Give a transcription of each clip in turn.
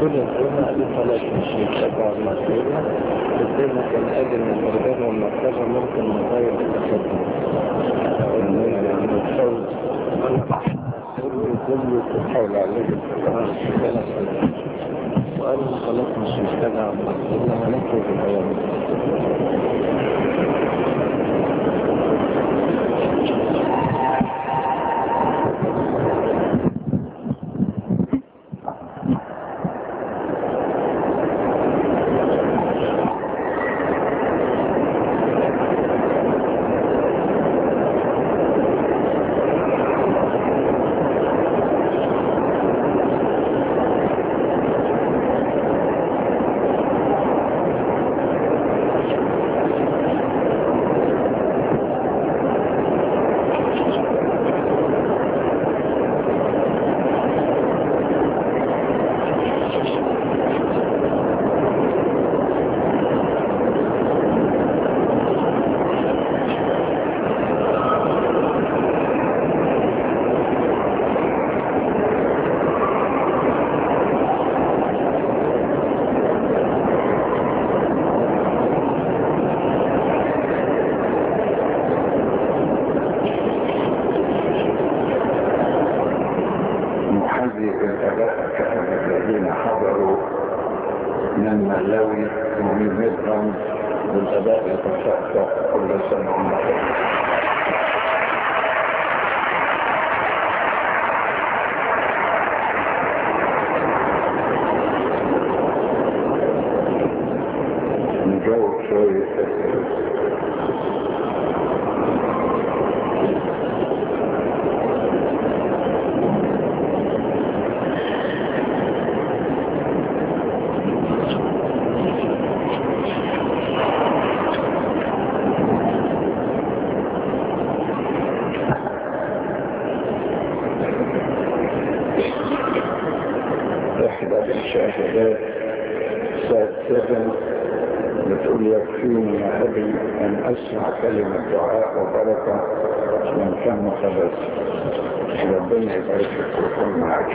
كل الأمة ثلاث مشي تبع المسؤولة قلنا كان أجل من الإرجاء والمرتبة ممكن نغير التقدم يعني نتحول كل كل تحول عليه القرآن وقالوا خلاص مش محتاجة إلا هنخرج الأيام نحذي الآباء كأن الذين حضروا من ملاوي ومن مدرم والآباء يتشافى كل سنة ومرة نجاوب شوية أسئلة إحدى المشاهدات سات سبن بتقول يكفيني يا أبي أن أسمع كلمة دعاء وبركة من كان خبث ربنا يبارك لك ويكون معك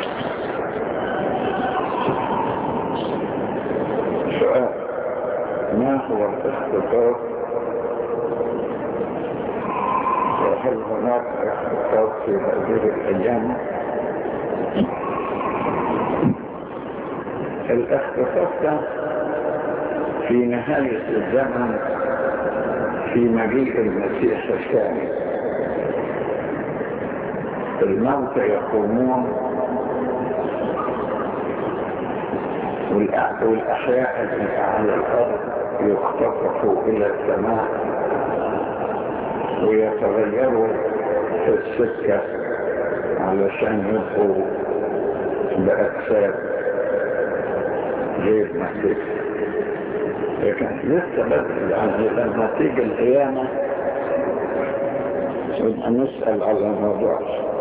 سؤال ما هو الاختطاف وهل هناك اختطاف في هذه الأيام الاختطاف ده في نهاية الزمن في مجيء المسيح الثاني الموتى يقومون والأح- والأحياء التي على الأرض يختطفوا إلى السماء ويتغيروا في السكة علشان يبقوا بأجساد غير محدثة لكن لسه بدري يعني لما تيجي القيامة نبقى نسأل على الموضوع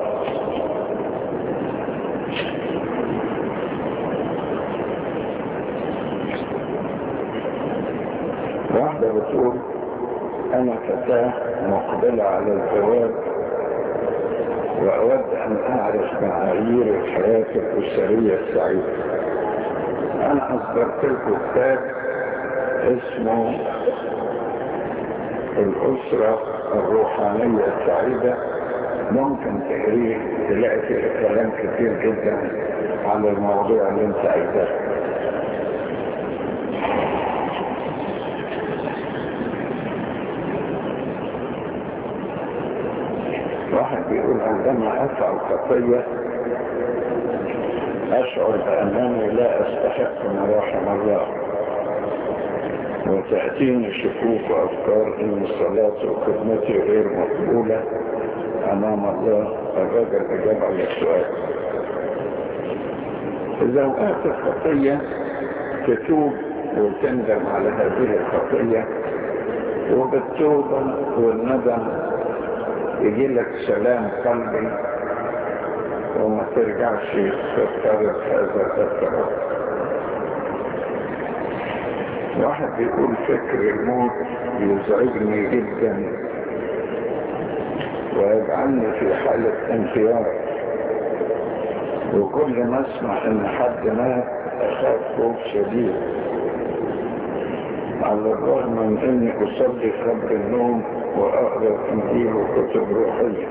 واحدة بتقول أنا فتاة مقبلة على الزواج وأود أن أعرف معايير الحياة الأسرية السعيدة أنا أصدرت لكم كتاب اسمه الأسرة الروحانية السعيدة ممكن تقريه تلاقي فيه كلام كتير جدا على الموضوع اللي انت عايزاه واحد بيقول عندما افعل خطيه اشعر بانني لا استحق مراحم الله وتأتيني شكوك وأفكار أن الصلاة وخدمتي غير مقبولة أمام الله الرجل أجاب على السؤال إذا وقعت الخطية تتوب وتندم على هذه الخطية وبالتوبة والندم يجي لك سلام قلبي وما ترجعش تفترض هذا التفترض واحد بيقول فكر الموت يزعجني جدا ويجعلني في حالة انهيار وكل ما اسمع ان حد مات اخاف خوف شديد على الرغم من اني اصلي قبل النوم واقرا الانجيل وكتب روحيه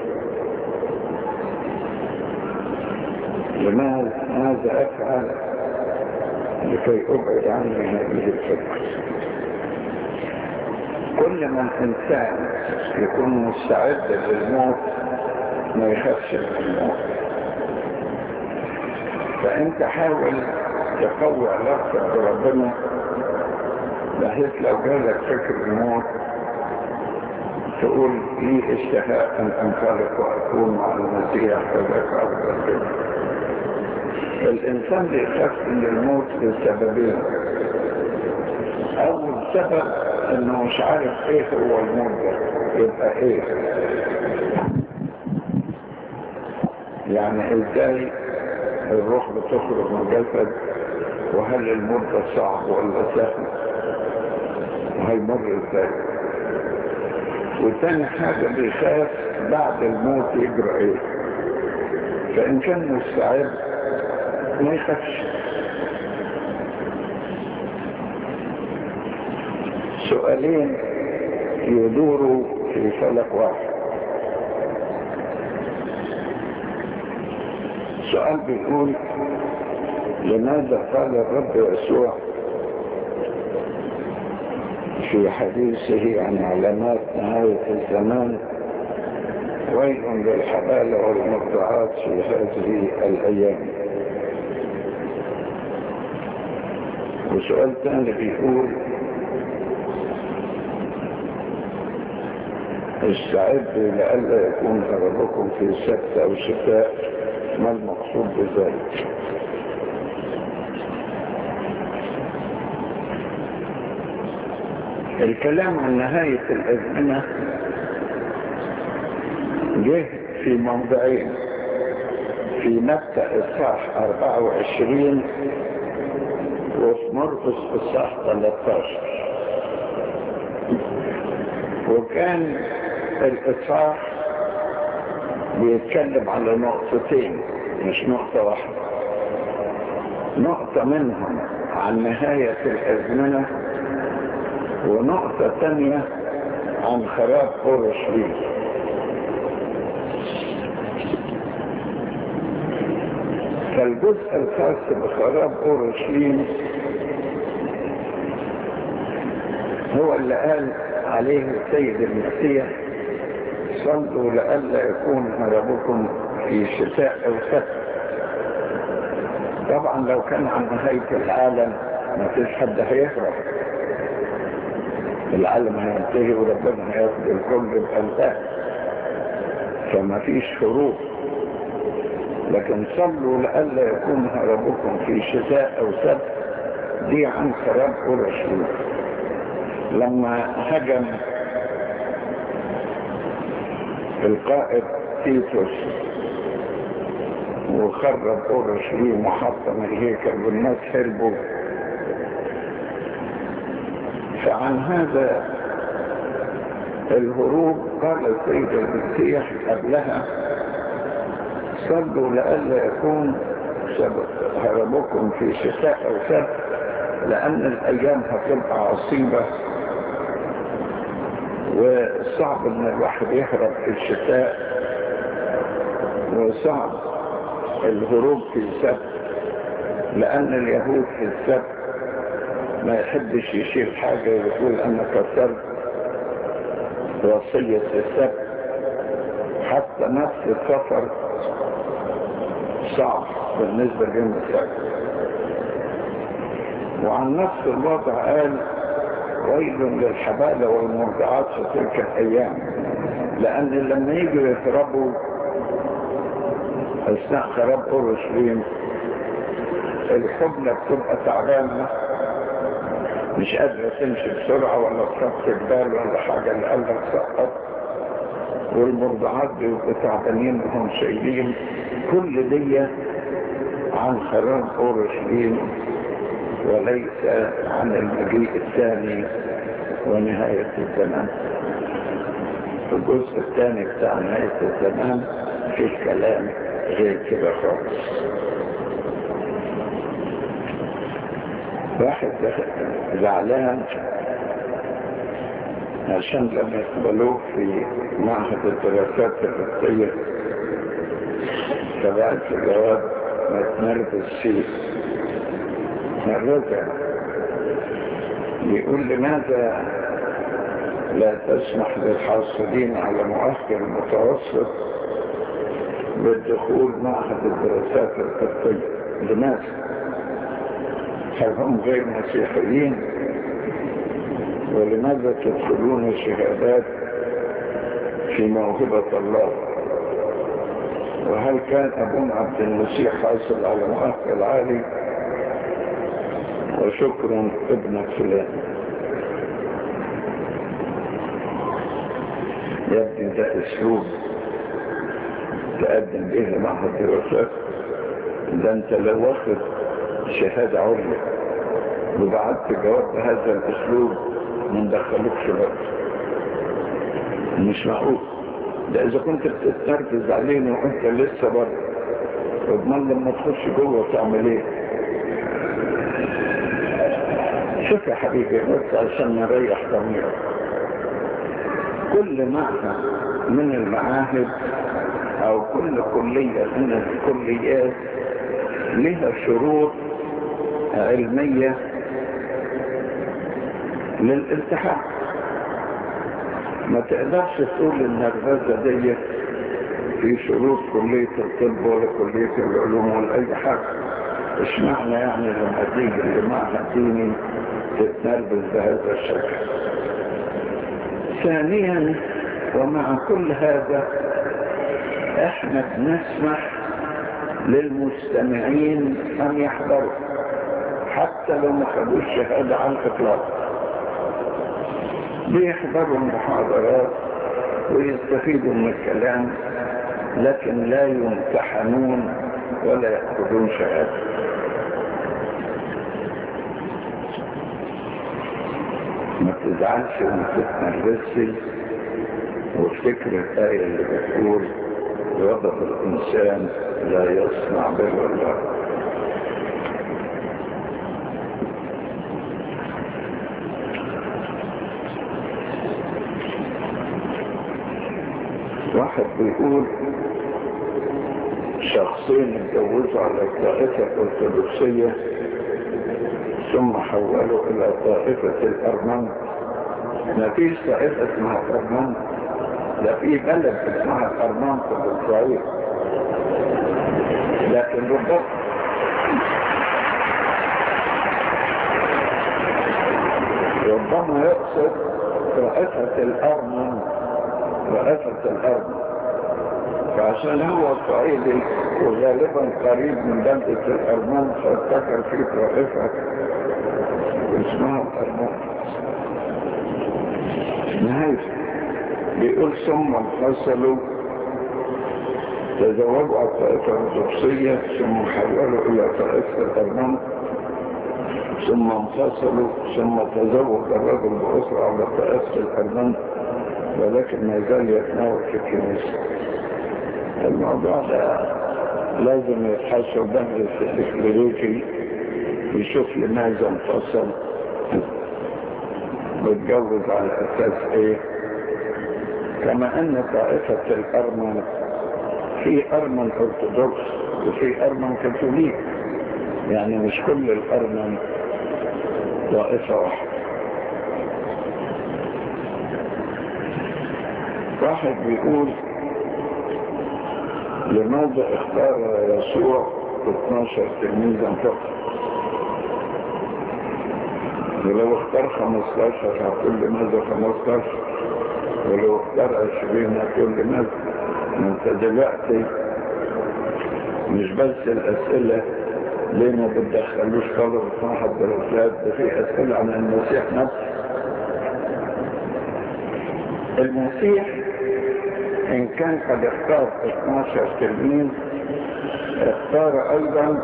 لماذا ماذا افعل لكي ابعد عني هذه الفكره كل ما الانسان يكون مستعد للموت ما يخافش من الموت فانت حاول تقوي علاقتك بربنا بحيث لو جالك فكر الموت تقول لي اشتهاء ان انطلق واكون مع المسيح فذاك افضل كده الانسان بيخاف من الموت لسببين اول سبب انه مش عارف ايه هو الموت ده يبقى ايه يعني ازاي الروح بتخرج من الجسد وهل الموت ده صعب ولا سهل وهيمر ازاي وتاني حاجة بيخاف بعد الموت يجرى ايه فان كان مستعد ما يخافش سؤالين يدوروا في فلك واحد سؤال بيقول لماذا قال الرب يسوع في حديثه عن علامات نهاية الزمان ويل للحبال والمرضعات في هذه الأيام وسؤال ثاني بيقول استعدوا لئلا يكون غربكم في سبت أو شتاء ما المقصود بذلك الكلام عن نهاية الأزمنة جه في موضعين في متى إصحاح 24 وفي مرقس إصحاح 13 وكان الإصحاح بيتكلم على نقطتين مش نقطة واحدة نقطة منهم عن نهاية الأزمنة ونقطة تانية عن خراب أورشليم فالجزء الخاص بخراب أورشليم هو اللي قال عليه السيد المسيح صلوا لئلا يكون هربكم في شتاء أو سبت طبعا لو كان عن نهاية العالم ما فيش حد هيهرب العالم هينتهي وربنا هياخد الكل بأنتهى فما فيش هروب لكن صلوا لئلا يكون هربكم في شتاء او سبت دي عن خراب اورشليم لما هجم القائد تيتوس وخرب اورشليم وحطم الهيكل والناس هربوا فعن هذا الهروب قال السيد المسيح قبلها صلوا لئلا يكون هربكم في شتاء او سبت لان الايام هتبقى عصيبة وصعب ان الواحد يهرب في الشتاء وصعب الهروب في السبت لان اليهود في السبت ما يحبش يشيل حاجة يقول انا كسرت وصية السبت حتى نفس السفر صعب بالنسبة ليوم السبت وعن نفس الوضع قال ويل للحبالة والمرضعات في تلك الأيام لأن لما يجوا يهربوا أثناء خراب أورشليم الحبلة بتبقى تعبانة مش قادرة تمشي بسرعة ولا تخف جبال ولا حاجة اللي قلبك سقط والمرضعات بيبقوا تعبانين وهم شايلين كل دي عن خراب اورشليم وليس عن المجيء الثاني ونهاية الزمان الجزء الثاني بتاع نهاية الزمان في كلام غير كده خالص واحد زعلان عشان لما يقبلوه في معهد الدراسات الرقية فبعت الجواب ما تنرفز فيه مرتها يقول لماذا لا تسمح للحاصلين على مؤخر المتوسط بالدخول معهد الدراسات الطبية لماذا؟ هل هم غير مسيحيين ولماذا تدخلون شهادات في موهبة الله وهل كان أبونا عبد المسيح حاصل على مؤهل عالي وشكرا ابنك فلان يبدو ده اسلوب تقدم به معهد الدراسات ده انت لو واخد شهادة عليا وبعدت جواب بهذا الاسلوب ما ندخلوكش بقى مش معقول ده اذا كنت بتتنرفز علينا وانت لسه بره اضمن لما تخش جوه تعمل ايه شوف يا حبيبي بس عشان نريح ضميرك كل معهد من المعاهد او كل كلية من الكليات لها شروط علمية للالتحاق ما تقدرش تقول النرفزة دي في شروط كلية الطب ولا كلية العلوم ولا اي حاجة مش معنى يعني لما تيجي لمعهد ديني تتنرفز بهذا الشكل ثانيا ومع كل هذا احنا بنسمح للمستمعين ان يحضروا حتى لو ما خدوش شهادة عن الاطلاق بيحضروا المحاضرات ويستفيدوا من الكلام لكن لا يمتحنون ولا يأخذون شهادة ما تزعلش وما تتنرفزش وافتكر الآية اللي بتقول غضب الإنسان لا يصنع بر الله واحد بيقول شخصين اتجوزوا على الطائفة الأرثوذكسية ثم حولوا إلى طائفة الأرمن ما فيش طائفة اسمها الأرمن ده في بلد اسمها الأرمان في إسرائيل لكن ربما ربما يقصد رئاسة الأرمن رئاسة الأرمن فعشان هو إسرائيلي وغالبا قريب من بلدة الأرمان فافتكر في طائفة اسمها الأرمان نهاية بيقول ثم انفصلوا تزوجوا على الطائفة القدسية ثم حولوا إلى طائفة الأرمان ثم انفصلوا ثم تزوج الرجل بأسرة على طائفة الأرمان ولكن ما زال يتناول في الكنيسة الموضوع ده لازم يتحسب بحث التكنولوجي يشوف لماذا انفصل واتجوز على أساس إيه كما أن طائفة الأرمن في أرمن أرثوذكس وفي أرمن كاثوليك يعني مش كل الأرمن طائفة واحدة واحد بيقول لماذا اختار يسوع 12 تلميذا فقط ولو اختار 15 هتقول لماذا 15 ولو اختار 20 هتقول لماذا ما انت دلوقتي مش بس الاسئله ليه ما بتدخلوش طلبة صاحب دراسات ده في اسئله عن المسيح نفسه المسيح ان كان قد اختار 12 تلميذ اختار ايضا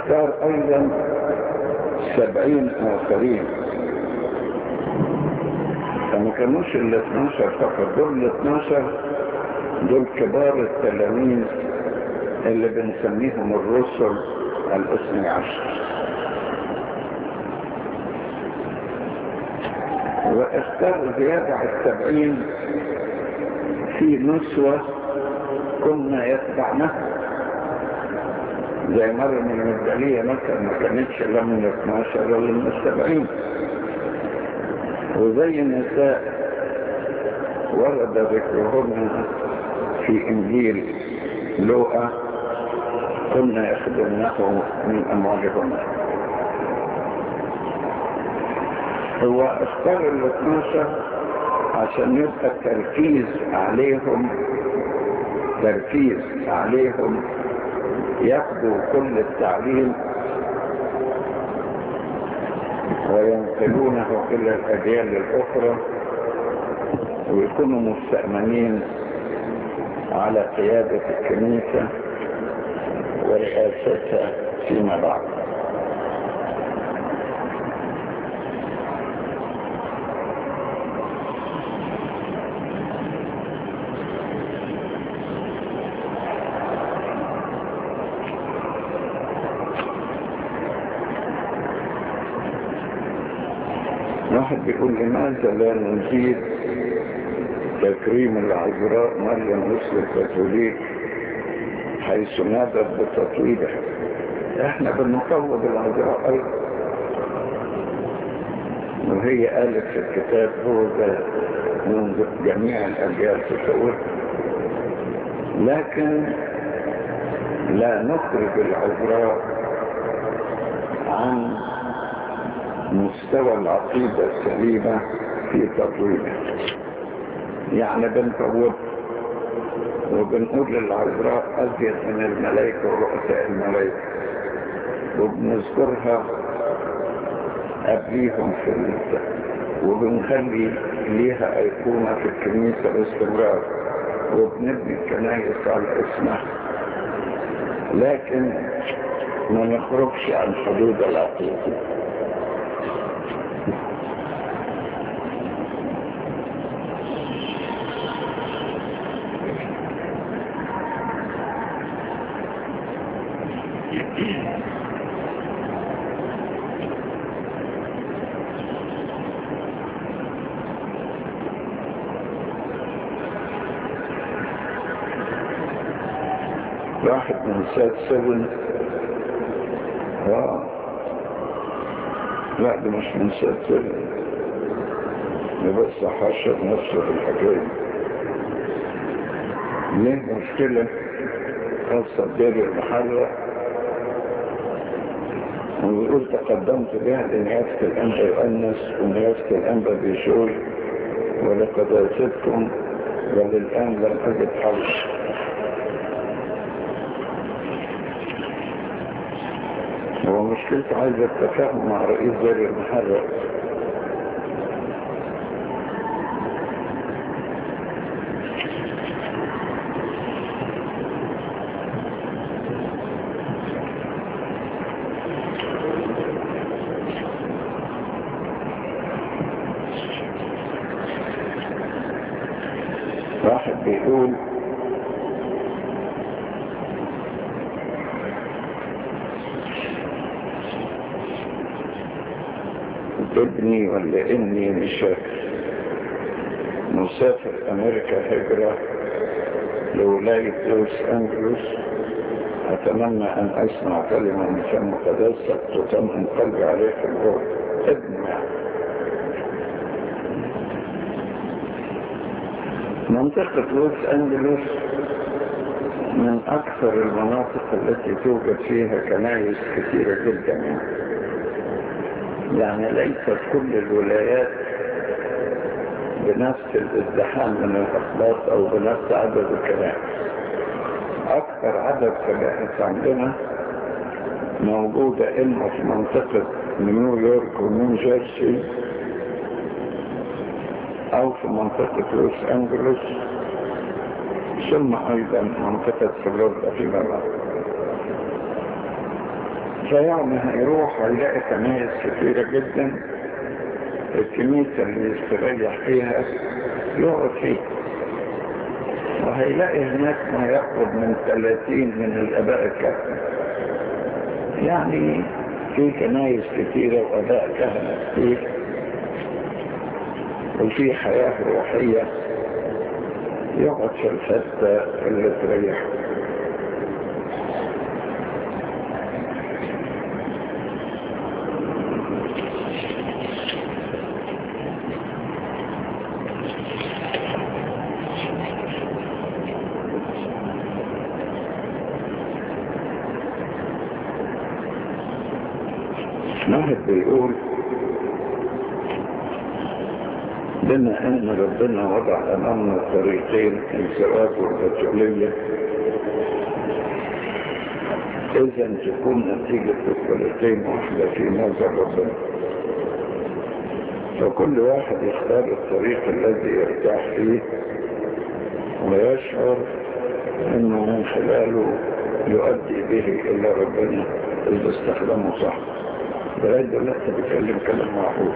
واختار ايضا سبعين اخرين فما كانوش ال 12 فقط دول ال 12 دول كبار التلاميذ اللي بنسميهم الرسل الاثني عشر واختار زيادة على السبعين في نسوة كنا يتبعناها زي مريم المجدلية مثلا ما كانتش لا من 12 ولا من السبعين وزي النساء ورد ذكرهن في انجيل لوقا كنا يخدمنه من اموالهن هو اختار ال 12 عشان يبقى التركيز عليهم تركيز عليهم ياخدوا كل التعليم وينقلونه إلى الأجيال الأخرى ويكونوا مستأمنين على قيادة الكنيسة ورئاستها فيما بعد واحد بيقول لماذا لا نزيد تكريم العذراء مريم مثل الكاثوليك حيث نادت بتطويلها احنا بنطوب العذراء ايضا وهي قالت في الكتاب هو ده منذ جميع الاجيال تطور لكن لا نخرج العذراء عن مستوى العقيدة السليمة في تطويله يعني بنطور وبنقول للعذراء أزيد من الملائكة ورؤساء الملائكة وبنذكرها قبليهم في النساء وبنخلي ليها أيقونة في الكنيسة باستمرار وبنبني الكنائس على اسمها لكن ما نخرجش عن حدود العقيدة واحد من سات سبن اه لا ده مش من سات سبن ده بس حشر نفسه في الحكاية ليه مشكلة خاصة بدير المحرة ويقول تقدمت بها لنيافة الأنبا يؤنس ونيافة الأنبا بيشوي ولقد أتيتكم وللآن لم أجد حل هو مشكلته عايز التفاهم مع رئيس دار المحرر واحد بيقول ابني ولا اني مش فاكر مسافر امريكا هجرة لولاية لوس انجلوس اتمنى ان اسمع كلمة من فم قداسك تطمئن قلبي عليك الروح ابن يعني منطقة لوس انجلوس من اكثر المناطق التي توجد فيها كنائس كثيرة جدا يعني يعني ليست كل الولايات بنفس الازدحام من الأخلاق أو بنفس عدد الكنائس أكثر عدد كنائس عندنا موجودة إما في منطقة نيويورك ونيو جيرسي أو في منطقة لوس أنجلوس ثم أيضا منطقة فلوريدا فيما بعد فيعني هيروح هيلاقي كنايس كثيرة جدا الكنيسة اللي يستريح فيها يقعد فيها وهيلاقي هناك ما يقرب من 30 من الآباء الكهنة يعني في كنايس كثيرة وآباء كهنة كثير وفي حياة روحية يقعد في الحتة اللي تريحه واحد بيقول بما ان ربنا وضع امامنا طريقين الزواج والرجولية اذا تكون نتيجة الطريقين واحدة في نظر ربنا فكل واحد يختار الطريق الذي يرتاح فيه ويشعر انه من خلاله يؤدي به الى ربنا اذا استخدمه صح لغاية دلوقتي بيتكلم كلام معقول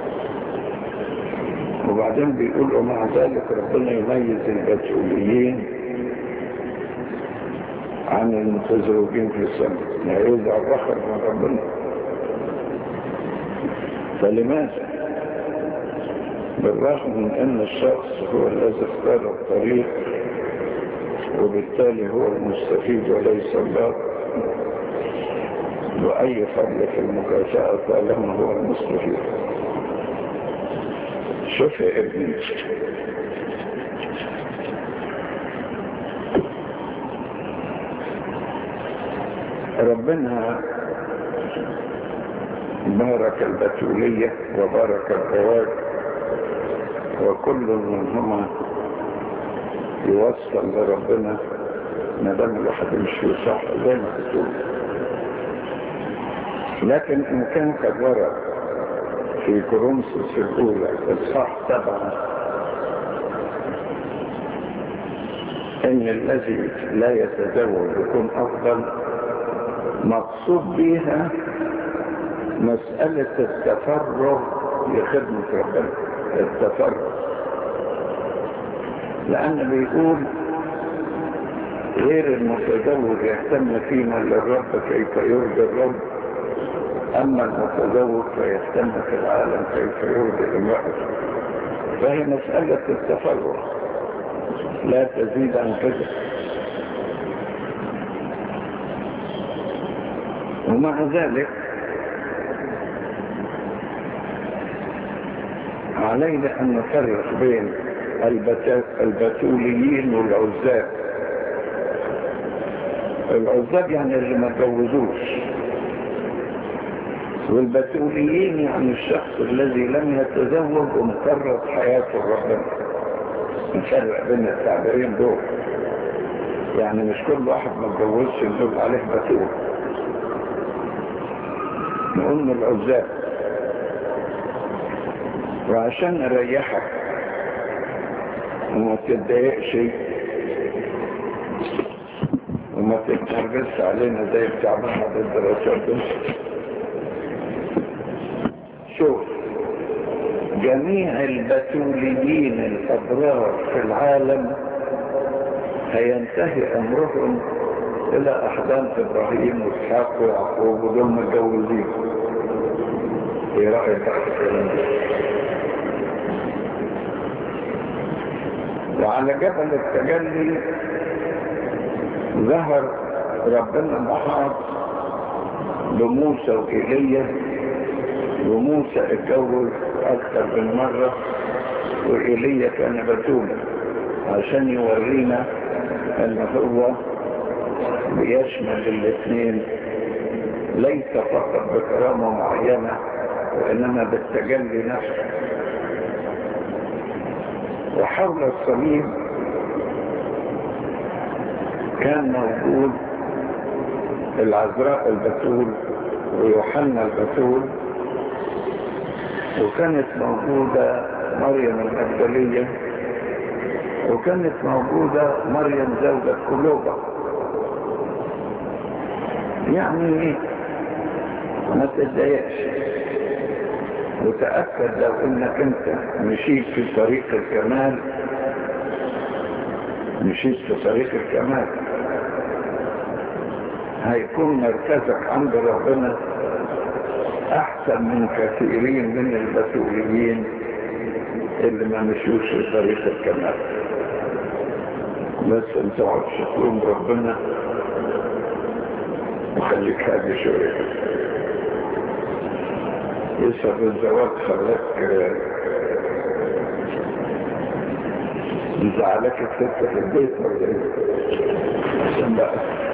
وبعدين بيقول ومع ذلك ربنا يميز البتوليين عن المتزوجين في السنة يعيز على الرخر من ربنا فلماذا بالرغم من ان الشخص هو الذي اختار الطريق وبالتالي هو المستفيد وليس الله وأي فضل في المكافأة طالما هو المستفيد شوف يا ابني ربنا بارك البتولية وبارك الزواج وكل منهما يوصل لربنا ما دام الواحد يمشي صح زي ما بتقول لكن إن كان قد ورد في كورنثوس الأولى إصحاح سبعة إن الذي لا يتزوج يكون أفضل مقصود بها مسألة التفرغ لخدمة ربنا التفرغ لأن بيقول غير المتزوج يهتم فيما للرب كيف يرضي الرب أما المتزوج فيهتم في العالم كيف يرضي امرأته فهي مسألة التفرغ لا تزيد عن كذا ومع ذلك علينا أن نفرق بين البتوليين والعزاب العزاب يعني اللي ما تجوزوش والبتوليين يعني الشخص الذي لم يتزوج ومكرر حياته ربنا نفرق بين التعبيرين دول يعني مش كل واحد ما اتجوزش نقول عليه بتول نقول من العزاب وعشان نريحك وما تتضايقش وما تتنرفزش علينا زي بتاع محمد الدراسات شوف جميع البتوليين الأبرار في العالم هينتهي أمرهم إلى أحضان إبراهيم وإسحاق ويعقوب ودول متجوزين إيه رأيك في الكلام ده؟ وعلى جبل التجلي ظهر ربنا محط بموسى وإيليا وموسى اتجوز أكثر من مرة وإيليا كان بتولا عشان يورينا أن هو بيشمل الاثنين ليس فقط بكرامة معينة وإنما بالتجلي نفسه وحول الصليب كان موجود العذراء البتول ويوحنا البتول وكانت موجودة مريم المجدلية وكانت موجودة مريم زوجة قلوبة يعني ما تتضايقش وتأكد لو انك انت مشيت في طريق الكمال مشيت في طريق الكمال هيكون مركزك عند ربنا احسن من كثيرين من البتوليين اللي ما مشوش في طريق الكمال بس انت تقعد تلوم ربنا وخليك هادي شويه يسر الزواج خلاك يزعلك الست في البيت ولا ايه؟ عشان بقى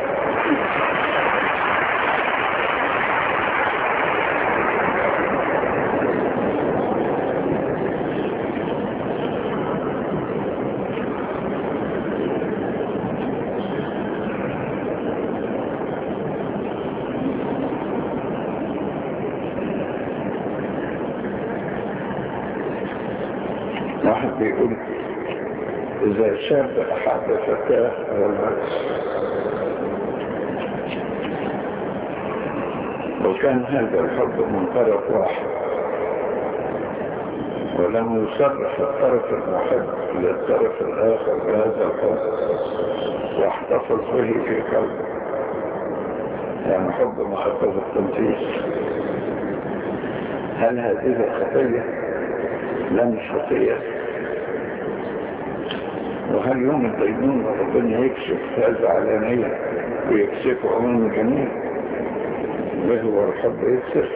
واحد بيقول إذا شاب أحد فتاة أو العكس وكان هذا الحب من طرف واحد ولم يصرح الطرف المحب للطرف الآخر بهذا الحب واحتفظ به في قلبه يعني حب محبة التنفيذ هل هذه خطية؟ لا مش خطية وهل يوم الدينون ربنا يكشف هذا علانية ويكشفه أمام الجميع وهو الحب يكشف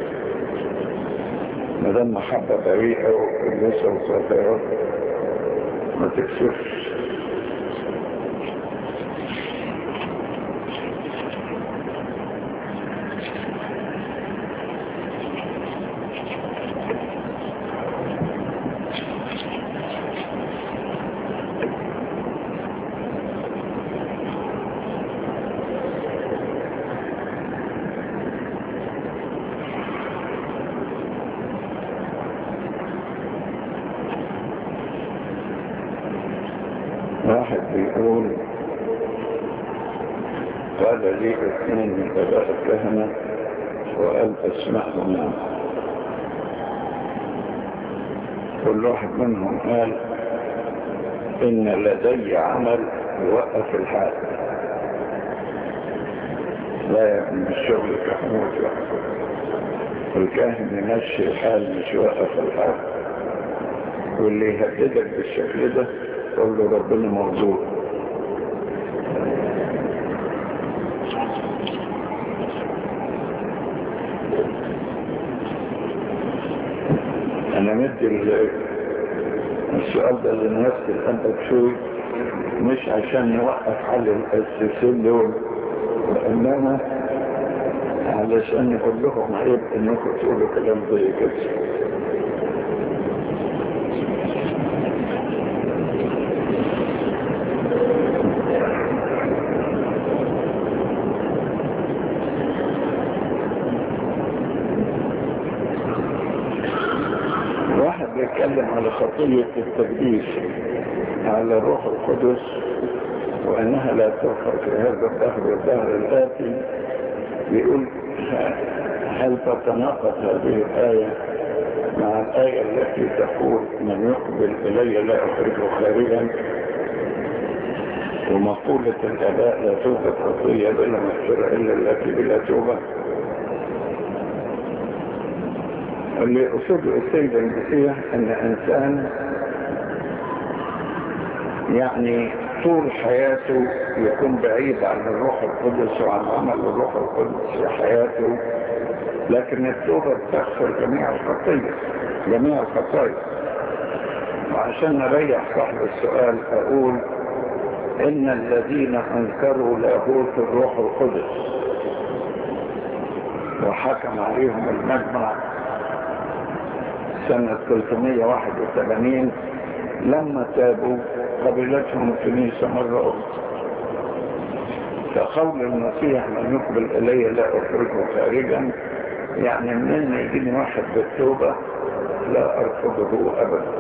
ما دام محبة بريئة وكويسة وصغيرة ما تكشفش واحد بيقول قال لي اثنين من اباء الكهنة وقال اسمعهم كل واحد منهم قال ان لدي عمل يوقف الحال لا يكون الشغل كحمود الكاهن يمشي الحال مش يوقف الحال واللي يهددك بالشكل ده قول له ربنا موجود انا مدي السؤال ده للناس الانبك شوي مش عشان يوقف حل الاساسين دول وانما علشان يقول لهم عيب انكم تقولوا كلام زي كده بيتكلم على خطية التقديس على الروح القدس وأنها لا تغفر في هذا الدهر والدهر الآتي بيقول هل تتناقض هذه الآية مع الآية التي تقول من يقبل إلي لا أخرجه خارجا ومقولة الآباء لا توجد خطية بلا مغفرة إلا التي بلا توبة اللي أصول السيد المسيح أن إنسان يعني طول حياته يكون بعيد عن الروح القدس وعن عمل الروح القدس في حياته لكن التوبة تغفر جميع الخطية جميع الخطايا وعشان نريح صاحب السؤال أقول إن الذين أنكروا لاهوت الروح القدس وحكم عليهم المجمع سنة 381 لما تابوا قبلتهم الكنيسة مرة أخرى فقول المسيح من يقبل إلي لا أخرجه خارجا يعني منين يجيني واحد بالتوبة لا أرفضه أبدا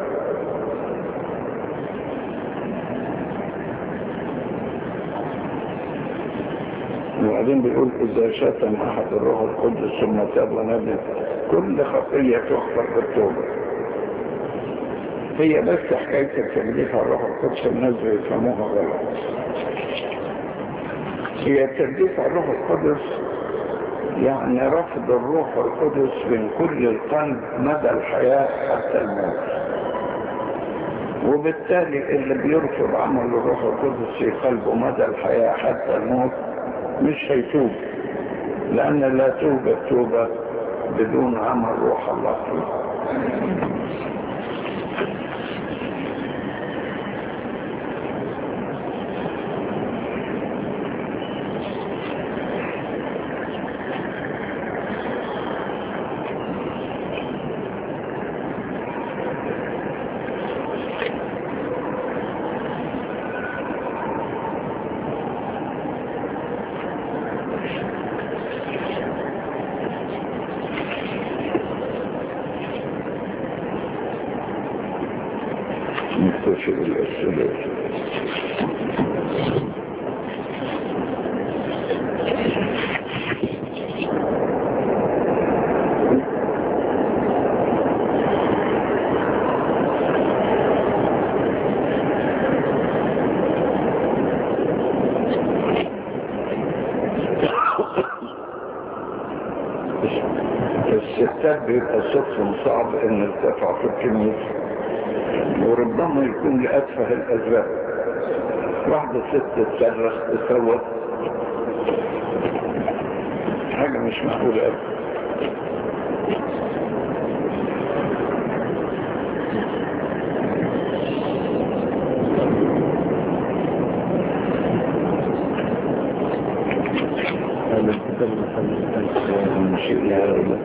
وبعدين بيقول إذا شتم أحد الروح القدس ثم تاب ونبي كل خطية تغفر بالتوبة هي بس حكاية التجديف على الروح القدس الناس بيفهموها غلط هي التجديف على الروح القدس يعني رفض الروح القدس من كل القلب مدى الحياة حتى الموت وبالتالي اللي بيرفض عمل الروح القدس في قلبه مدى الحياة حتى الموت مش هيتوب لأن لا توبة توبة بدون عمل روح الله فيه نكتشف الأسئلة الستات بيبقى صوتهم صعب ان ارتفع في الكنيسه وربما يكون لأتفه الأسباب واحدة ست تصرخ تصوت حاجة مش معقولة أبدا هذا الكتاب المخلص مش إلا هذا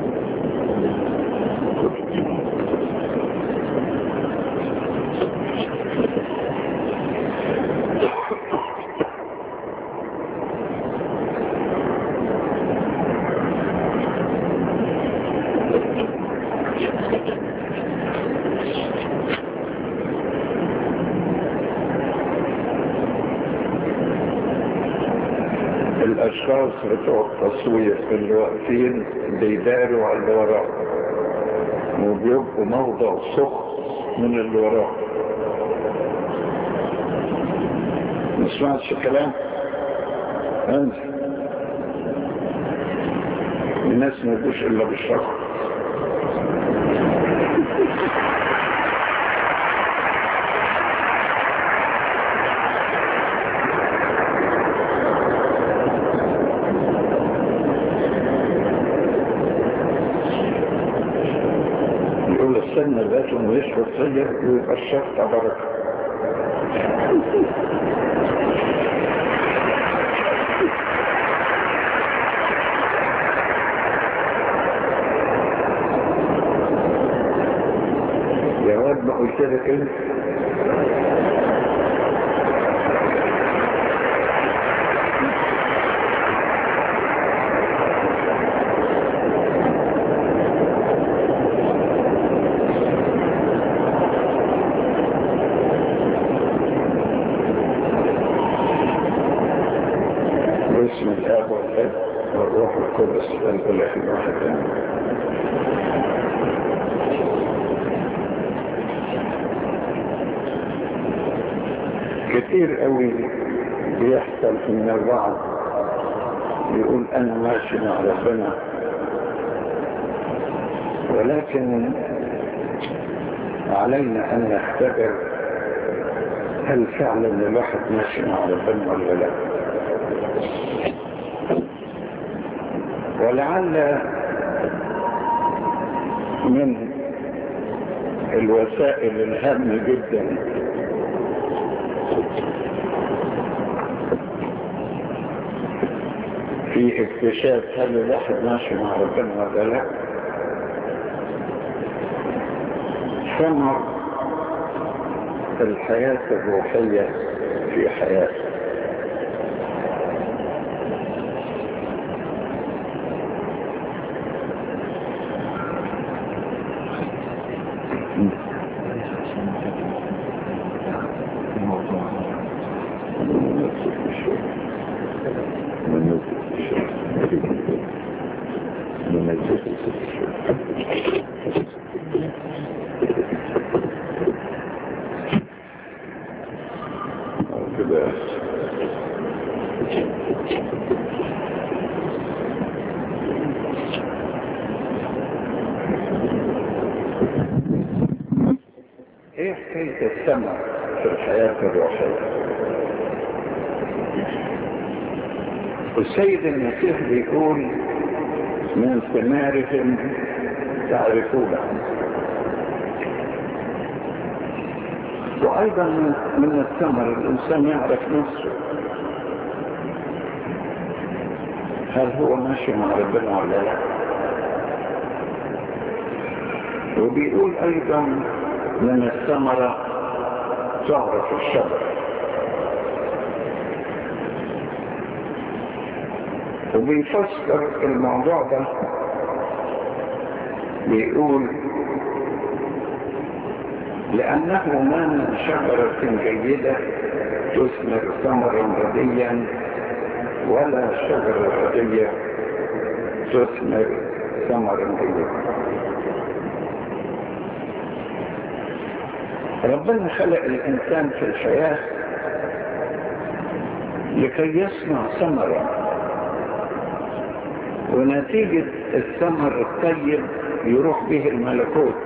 الأشخاص بتوع التصوير اللي واقفين بيداروا على اللي وراء وبيبقوا موضع سخ من اللي وراء ما سمعتش الكلام انت الناس ما يبقوش الا بالشر يقول استنى ذاته ويشرب سجر ويبقى الشرط بركه يا واد ما قلت لك انت باسم الاب والاب والروح القدس الاله الواحد آمين. كتير قوي بيحصل ان البعض يقول انا ماشي مع ربنا ولكن علينا ان نختبر هل فعلا الواحد ماشي مع ربنا ولا لا ولعل من الوسائل الهامة جدا في اكتشاف هل الواحد ماشي مع ربنا ولا لا ثمر الحياة الروحية في حياته من حكاية الثمر في الحياة الروحية والسيد المسيح بيقول من ثمارهم تعرفونها وأيضا من الثمر الإنسان يعرف نفسه هل هو ماشي مع ربنا ولا لا وبيقول أيضا من الثمرة تعرف الشجر وبيفسر الموضوع ده بيقول لأنه ما من شجرة جيدة تثمر ثمرا رديا ولا شجرة ردية تثمر ثمرا جيدا ربنا خلق الإنسان في الحياة لكي يصنع ثمرا ونتيجة الثمر الطيب يروح به الملكوت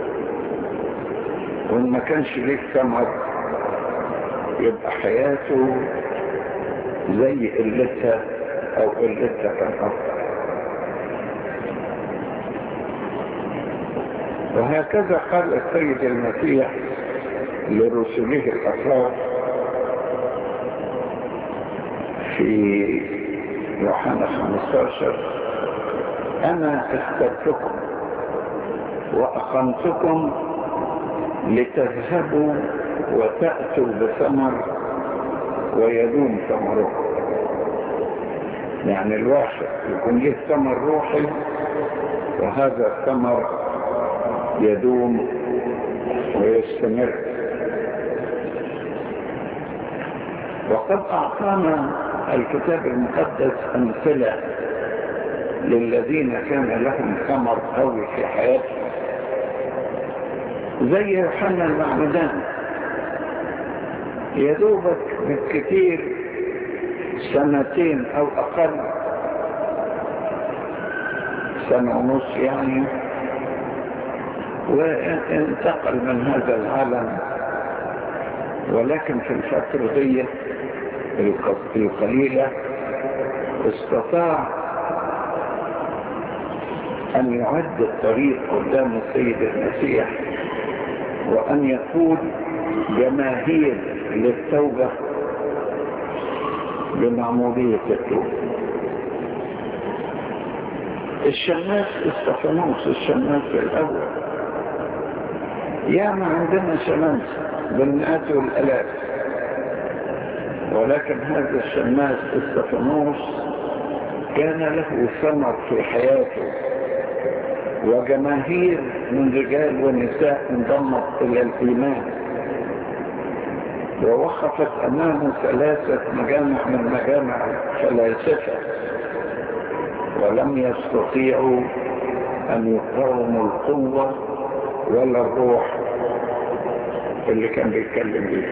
وإن ما كانش ليه ثمر يبقى حياته زي قلتها أو قلتها كان أفضل وهكذا قال السيد المسيح لرسله الأطراف في يوحنا 15 أنا اخترتكم وأقمتكم لتذهبوا وتأتوا بثمر ويدوم ثمركم يعني الواحد يكون له ثمر روحي وهذا الثمر يدوم ويستمر وقد أعطانا الكتاب المقدس أمثلة للذين كان لهم ثمر قوي في حياتهم زي يوحنا المعمدان يا دوبك بالكثير سنتين أو أقل سنة ونص يعني وانتقل من هذا العالم ولكن في الفترة دي القليلة استطاع أن يعد الطريق قدام السيد المسيح وأن يقود جماهير للتوبة بمعمودية التوبة الشماس استفانوس الشماس الأول ياما عندنا شماس بالمئات والألاف ولكن هذا الشماس استفانوس كان له ثمر في حياته وجماهير من رجال ونساء انضمت إلى الإيمان ووقفت أمامه ثلاثة مجامع من مجامع فلاسفة ولم يستطيعوا أن يقاوموا القوة ولا الروح اللي كان بيتكلم بيه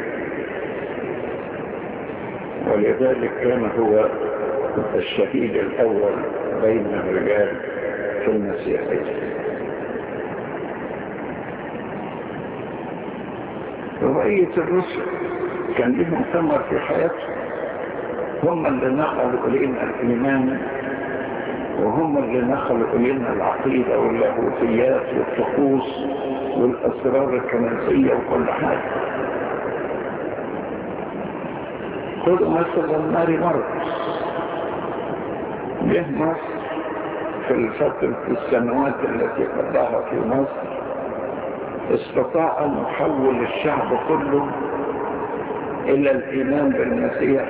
ولذلك كان هو الشهيد الأول بين الرجال في المسيحية رؤية الرسل كان لهم ثمر في حياتهم هم اللي نقلوا إلينا الإيمان وهم اللي نقلوا إلينا العقيدة واللاهوتيات والطقوس والأسرار الكنسية وكل حاجة خذوا مثلا ماري مرقس جه مصر في الفترة السنوات التي قضاها في مصر استطاع أن يحول الشعب كله إلى الإيمان بالمسيح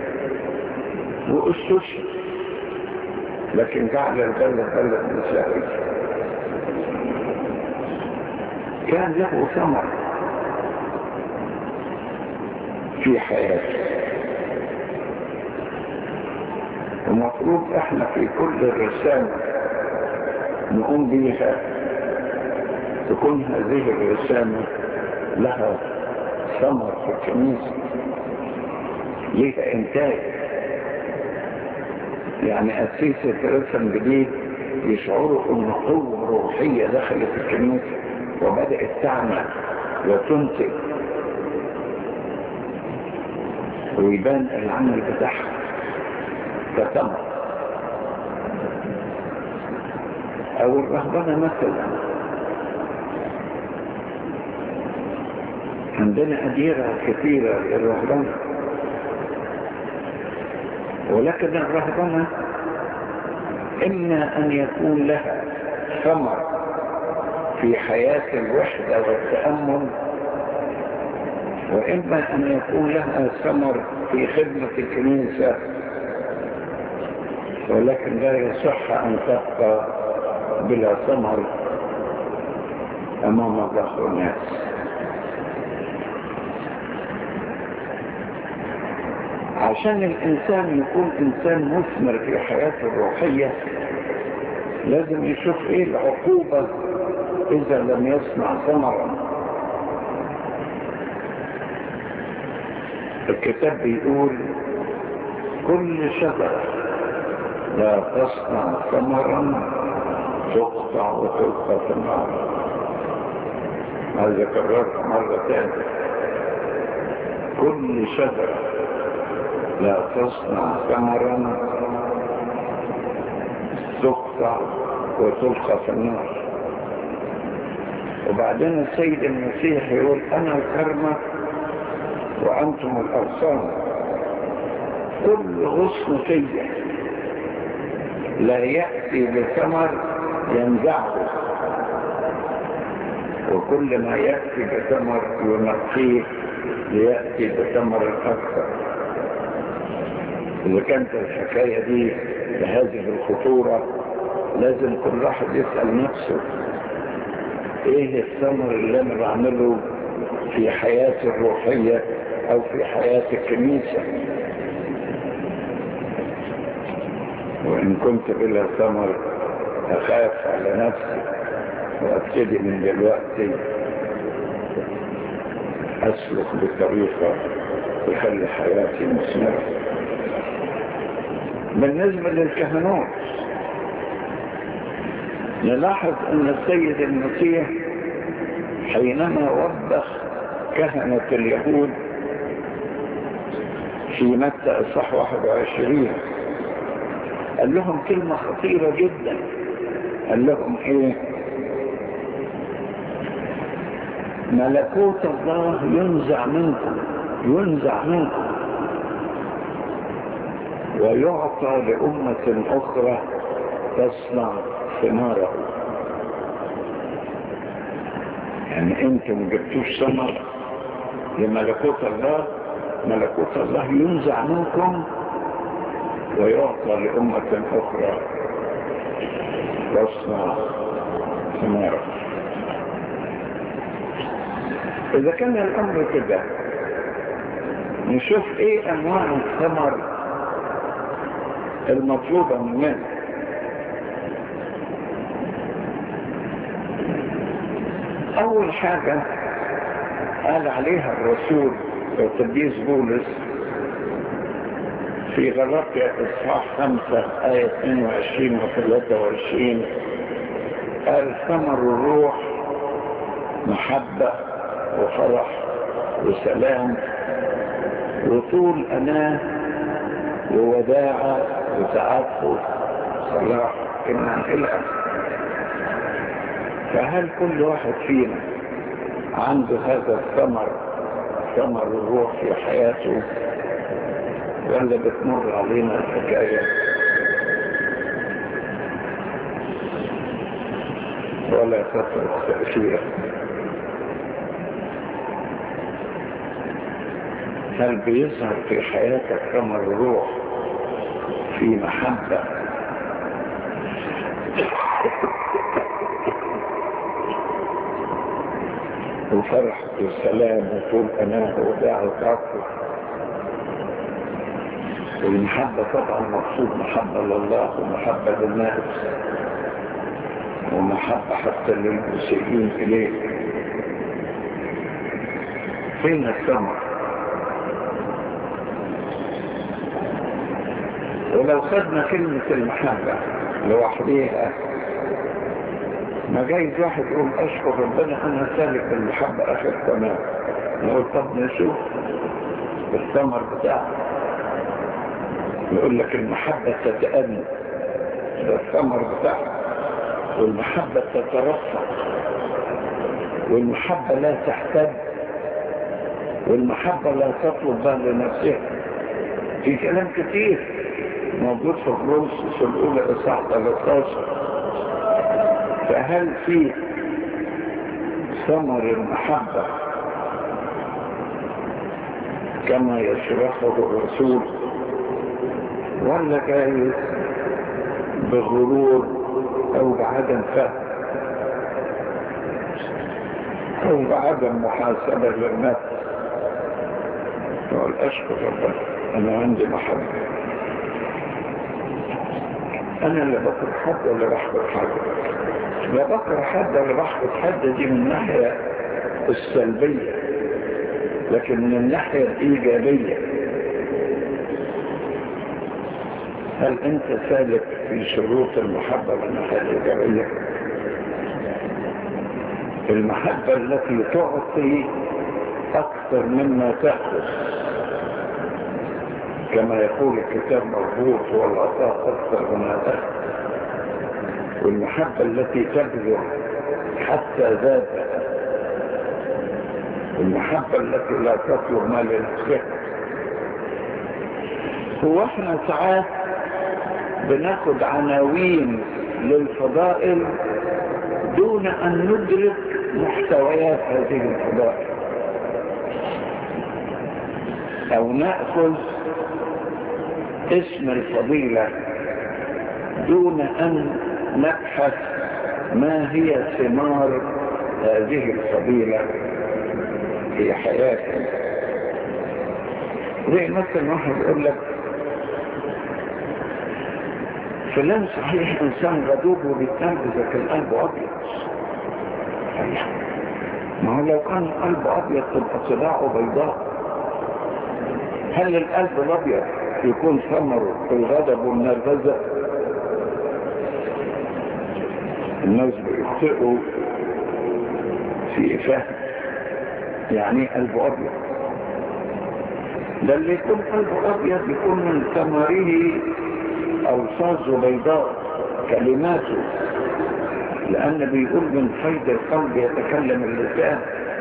واستشهد لكن جعل البلد بلد مسيحي كان له ثمر في حياته المفروض احنا في كل الرسالة نقوم بيها تكون هذه الرسالة لها ثمر في الكنيسة ليها انتاج يعني أسيس رسم جديد يشعروا ان قوة روحية دخلت الكنيسة وبدأت تعمل وتنتج ويبان العمل بتاعها كتمر او الرهبنة مثلا عندنا أديرة كثيرة للرهبنة ولكن الرهبنة إما أن يكون لها ثمر في حياة الوحدة والتأمل وإما أن يكون لها ثمر في خدمة الكنيسة ولكن لا يصح أن تبقى بلا ثمر أمام الله والناس عشان الإنسان يكون إنسان مثمر في حياته الروحية لازم يشوف إيه العقوبة إذا لم يصنع ثمرا الكتاب بيقول كل شجرة لا تصنع ثمرا تقطع وتلقى في النار هذا كررت مرة ثانية كل شجرة لا تصنع ثمرا تقطع وتلقى في النار وبعدين السيد المسيح يقول انا الكرمة وانتم الاغصان كل غصن فيا لا يأتي بثمر ينزعه وكل ما يأتي بثمر ينقيه ليأتي بثمر أكثر إذا كانت الحكاية دي بهذه الخطورة لازم كل واحد يسأل نفسه ايه الثمر اللي انا بعمله في حياتي الروحية او في حياة الكنيسة وان كنت بلا ثمر اخاف على نفسي وابتدي من دلوقتي اسلك بطريقة تخلي حياتي مثمرة بالنسبة للكهنوت نلاحظ ان السيد المسيح حينما وبخ كهنة اليهود في متى اصح 21 قال لهم كلمة خطيرة جدا قال لهم ايه ملكوت الله ينزع منكم ينزع منكم ويعطى لأمة أخرى تصنع ثماره يعني انتم جبتوش ثمر لملكوت الله ملكوت الله ينزع منكم ويعطى لأمة أخرى تصنع ثماره إذا كان الأمر كده نشوف إيه أنواع الثمر المطلوبة مننا أول حاجة قال عليها الرسول القديس بولس في غلطية إصحاح 5 آية 22 و 23 قال ثمر الروح محبة وفرح وسلام وطول أناه ووداعة وتعفف صلاح إنها إلى فهل كل واحد فينا عنده هذا الثمر ثمر الروح في حياته ولا بتمر علينا الحكاية ولا تترك تأثير هل بيظهر في حياتك ثمر الروح في محبة وفرح والسلام وطول أناه وداع وتعطف والمحبة طبعا مقصود محبة لله ومحبة للناس ومحبة حتى للمسيئين إليه فين الثمر ولو خدنا كلمة المحبة لوحديها ما جايز واحد يقول اشكر ربنا انا سالك المحبة اخر تمام نقول طب نشوف الثمر بتاعه يقول لك المحبة تتأنى ده الثمر بتاعها والمحبة تترفع والمحبة لا تحتاج والمحبة لا تطلب بها لنفسها في كلام كتير موجود في الرمس الأولى إصحاح 13 فهل في ثمر المحبة كما يشرحه الرسول ولا جايز بغرور او بعدم فهم او بعدم محاسبة للنفس يقول اشكر ربنا انا عندي محبة انا اللي بكره حد ولا بحبط حد لا بكره حد ولا بحبط حد دي من الناحية السلبية لكن من الناحية الإيجابية هل أنت سالك في شروط المحبة من الناحية الإيجابية؟ المحبة التي تعطي أكثر مما تأخذ كما يقول الكتاب مضبوط هو العطاء أكثر مما تأخذ والمحبة التي تبذل حتى ذاتها المحبة التي لا تطلب ما لنفسها هو احنا ساعات بناخد عناوين للفضائل دون ان ندرك محتويات هذه الفضائل او ناخذ اسم الفضيله دون ان نبحث ما هي ثمار هذه الفضيله في حياتنا زي مثلا واحد يقول لك فلان صحيح انسان غضوب وبيتنرفز لكن قلبه ابيض ما هو لو كان قلبه ابيض تبقى صداعه بيضاء هل القلب الابيض يكون ثمره في الغضب والنرفزه الناس بيخطئوا في فهم يعني قلبه ابيض ده اللي يكون قلبه ابيض يكون من ثمره الفاظه بيضاء كلماته لان بيقول من فيض القلب يتكلم اللسان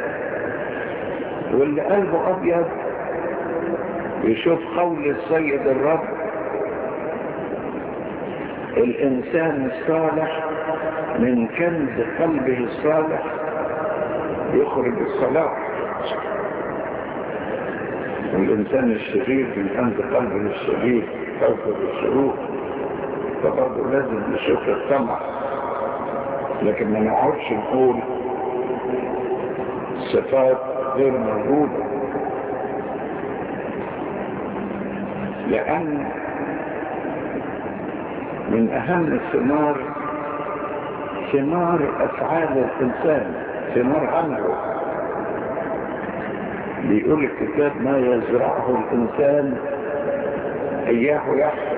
واللي قلبه ابيض يشوف قول السيد الرب الانسان الصالح من كنز قلبه الصالح يخرج الصلاح والإنسان الشرير من كنز قلبه الشرير يخرج الشرور فبرضه لازم نشوف السمع لكن ما نقعدش نقول صفات غير موجودة لأن من أهم الثمار ثمار أفعال الإنسان ثمار عمله بيقول الكتاب ما يزرعه الإنسان إياه يحصل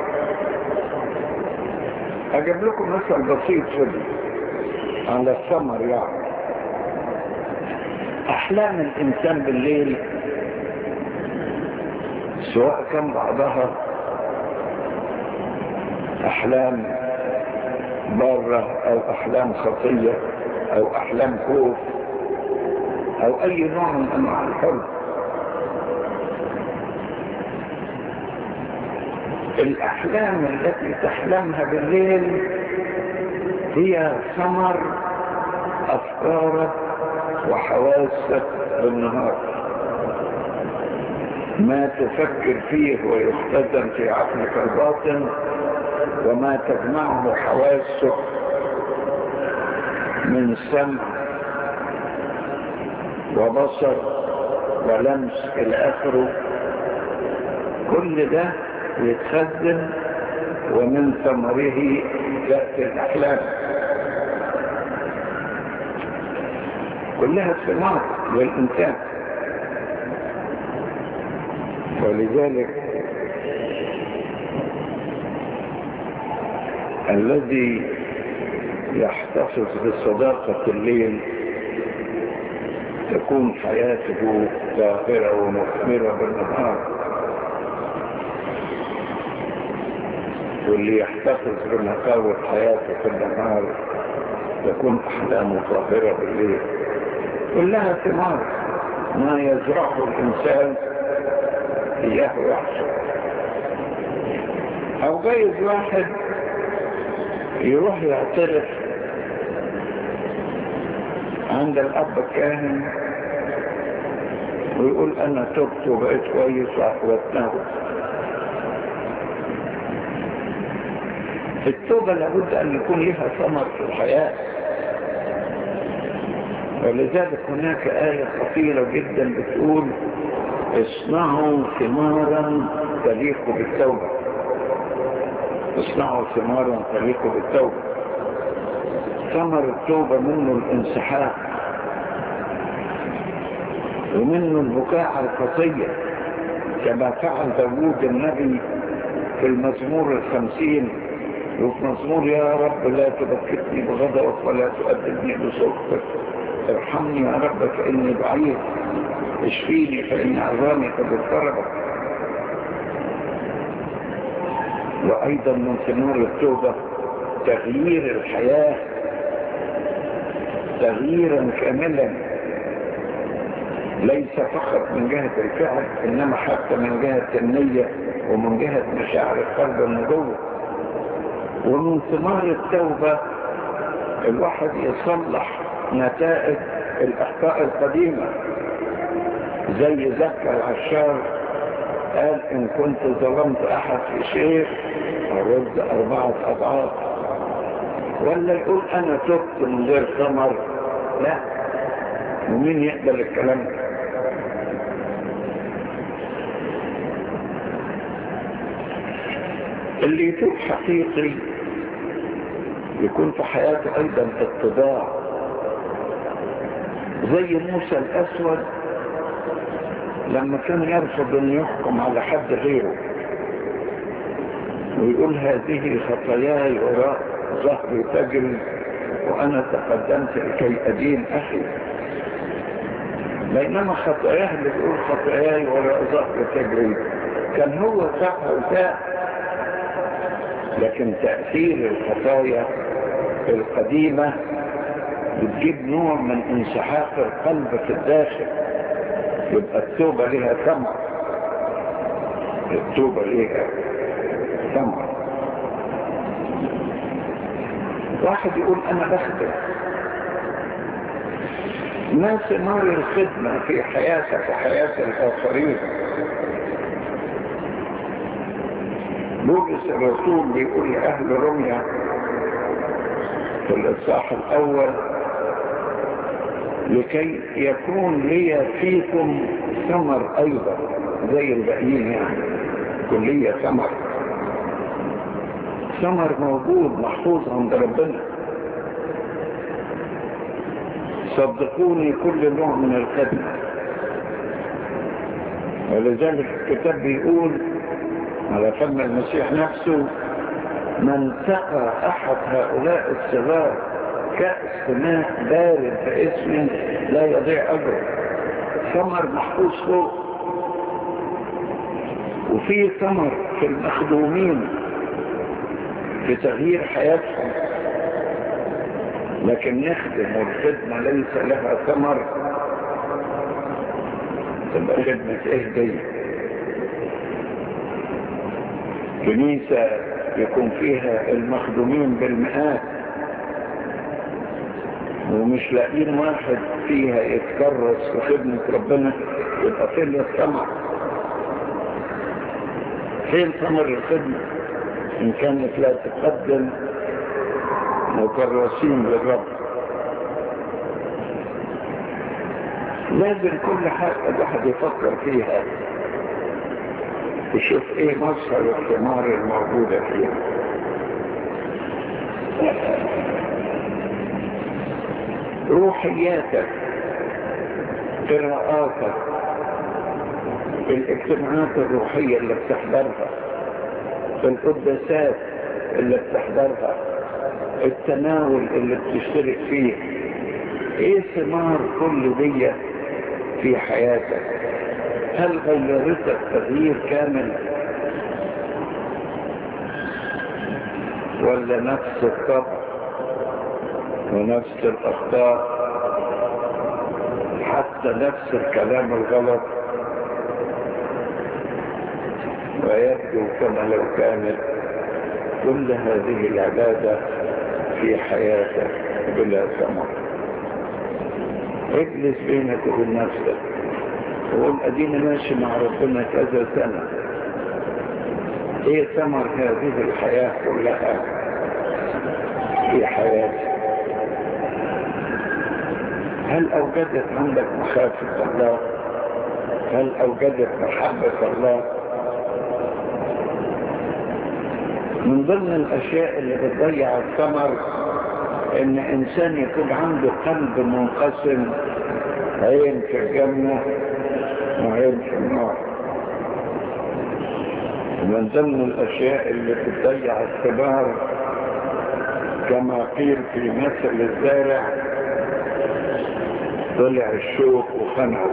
أجيب لكم مثل بسيط جدا على الثمر يعني أحلام الإنسان بالليل سواء كان بعضها أحلام بارة أو أحلام خطية أو أحلام خوف أو أي نوع من أنواع الحلم الأحلام التي تحلمها بالليل هي ثمر أفكارك وحواسك بالنهار ما تفكر فيه ويختزن في عقلك الباطن وما تجمعه حواسك من سمع وبصر ولمس إلى آخره كل ده يتخزن ومن ثمره تأتي الأحلام كلها ثمار للإنسان ولذلك الذي يحتفظ بصداقة الليل تكون حياته ظاهرة ومثمرة بالنهار واللي يحتفظ بنقاوة حياته في النهار تكون أحلامه ظاهرة بالليل كلها ثمار ما يزرعه الإنسان إياه يحصل أو جايز واحد يروح يعترف عند الأب الكاهن ويقول أنا تبت وبقيت كويس واتناول التوبة لابد أن يكون لها ثمر في الحياة ولذلك هناك آية خطيرة جدا بتقول اصنعوا ثمارا تليق بالتوبة اصنعوا ثمارا تليق بالتوبة ثمر التوبة منه الانسحاق ومنه البكاء على الخطية كما فعل داوود النبي في المزمور الخمسين وفي مزمور يا رب لا تبكتني بغضبك ولا تؤدبني بسخطك ارحمني يا رب فإني ضعيف اشفيني فإن عظامي قد اضطربت وأيضا من ثمار التوبة تغيير الحياة تغييرا كاملا ليس فقط من جهة الفعل إنما حتى من جهة النية ومن جهة مشاعر القلب من جوه ومن ثمار التوبة الواحد يصلح نتائج الأخطاء القديمة زي زكى العشار قال إن كنت ظلمت أحد في شيء أرد أربعة أضعاف ولا يقول أنا تبت من غير ثمر لا ومين يقبل الكلام ده اللي يتوب حقيقي يكون في حياته أيضا اتباع زي موسى الأسود لما كان يرفض أن يحكم على حد غيره ويقول هذه خطاياي وراء ظهري تجري وأنا تقدمت لكي أدين أخي بينما خطاياه اللي بيقول خطاياي وراء ظهري تجري كان هو صح وفاء لكن تأثير الخطايا القديمة بتجيب نوع من انسحاق القلب في الداخل يبقى التوبة لها ثمر التوبة لها ثمر واحد يقول انا بخدم ما ثمار الخدمة في حياتك وحياة الآخرين بولس الرسول بيقول لأهل روميا في الإصحاح الأول لكي يكون لي فيكم ثمر أيضا زي الباقيين يعني يكون لي ثمر ثمر موجود محفوظ عند ربنا صدقوني كل نوع من الخدمة ولذلك الكتاب بيقول على فم المسيح نفسه من سقى أحد هؤلاء الصغار كأس ماء بارد باسم لا يضيع أجره ثمر محفوظ فوق وفي ثمر في المخدومين في تغيير حياتهم لكن نخدم والخدمة ليس لها ثمر تبقى خدمة ايه دي كنيسة يكون فيها المخدومين بالمئات ومش لاقيين واحد فيها يتكرس في خدمة ربنا يبقى فين الثمر فين ثمر الخدمة إن كانت لا تقدم مكرسين للرب لازم كل حاجة الواحد يفكر فيها يشوف ايه مصدر الثمار الموجودة فيها روحياتك قراءاتك الاجتماعات الروحية اللي بتحضرها القداسات اللي بتحضرها التناول اللي بتشترك فيه ايه ثمار كل دي في حياتك هل غيرتك تغيير كامل ولا نفس الطبع ونفس الاخطاء حتى نفس الكلام الغلط ويبدو كما لو كانت كل هذه العبادة في حياتك بلا ثمر اجلس بينك وبين نفسك وقول اديني ماشي مع ربنا كذا سنة ايه ثمر هذه الحياة كلها في حياتي هل اوجدت عندك مخافة الله هل اوجدت محبة الله من ضمن الاشياء اللي بتضيع الثمر ان انسان يكون عنده قلب منقسم عين في الجنة وعين في النار من ضمن الاشياء اللي بتضيع الثمار كما قيل في مثل الزارع طلع الشوك وخنعه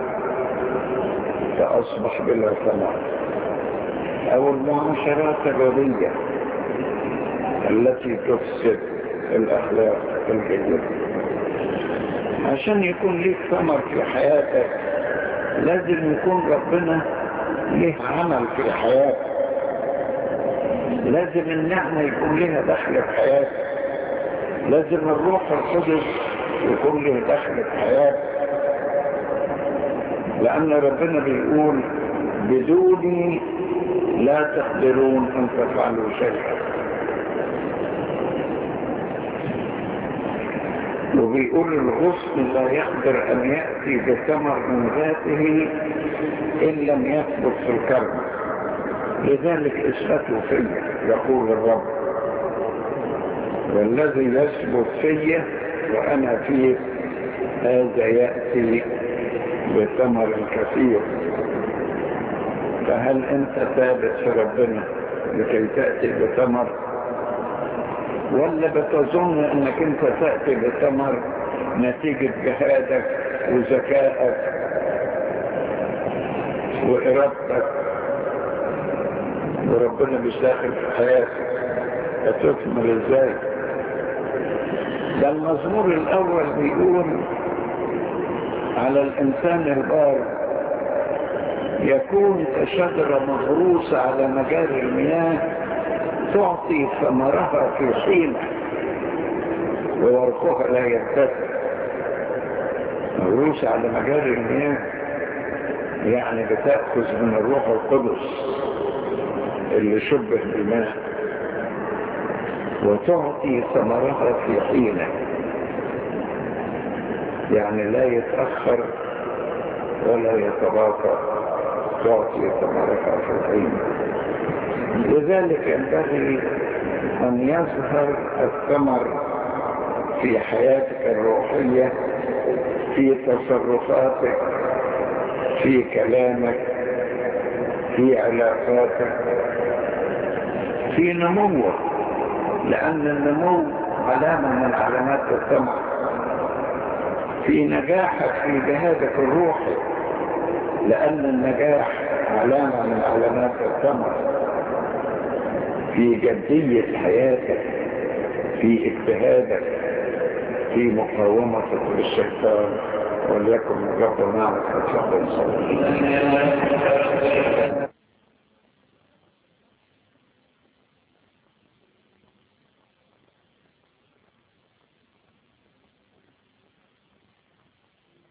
فاصبح بلا ثمر او المعاشرات الرضيه التي تفسد الأخلاق الجيدة عشان يكون ليك ثمر في حياتك لازم يكون ربنا له عمل في حياتك لازم النعمة يكون لها دخل في حياتك لازم الروح القدس يكون له دخل في حياتك لأن ربنا بيقول بدوني لا تقدرون أن تفعلوا شيئا وبيقول الغصن لا يقدر أن يأتي بثمر من ذاته إن لم يثبت في الكرم لذلك اثبتوا في يقول الرب والذي يثبت في وأنا فيه هذا يأتي بثمر كثير فهل أنت ثابت في ربنا لكي تأتي بثمر ولا بتظن انك انت تأتي بثمر نتيجة جهادك وذكائك وإرادتك وربنا مش داخل في حياتك هتكمل ازاي ده المزمور الاول بيقول على الانسان البار يكون كشجرة مغروسة على مجاري المياه تعطي ثمرها في حين وورقها لا يرتفع مغروسة على مجاري المياه يعني بتأخذ من الروح القدس اللي شبه بالماء وتعطي ثمرها في حينه يعني لا يتأخر ولا يتباطأ تعطي ثمرها في الحين لذلك ينبغي أن يظهر الثمر في حياتك الروحية في تصرفاتك في كلامك في علاقاتك في نموك لأن النمو علامة من علامات الثمر في نجاحك في جهادك الروحي لأن النجاح علامة من علامات الثمر في جدية حياتك في اجتهادك في مقاومتك للشيطان وليكن الرب معك فتفضل صلى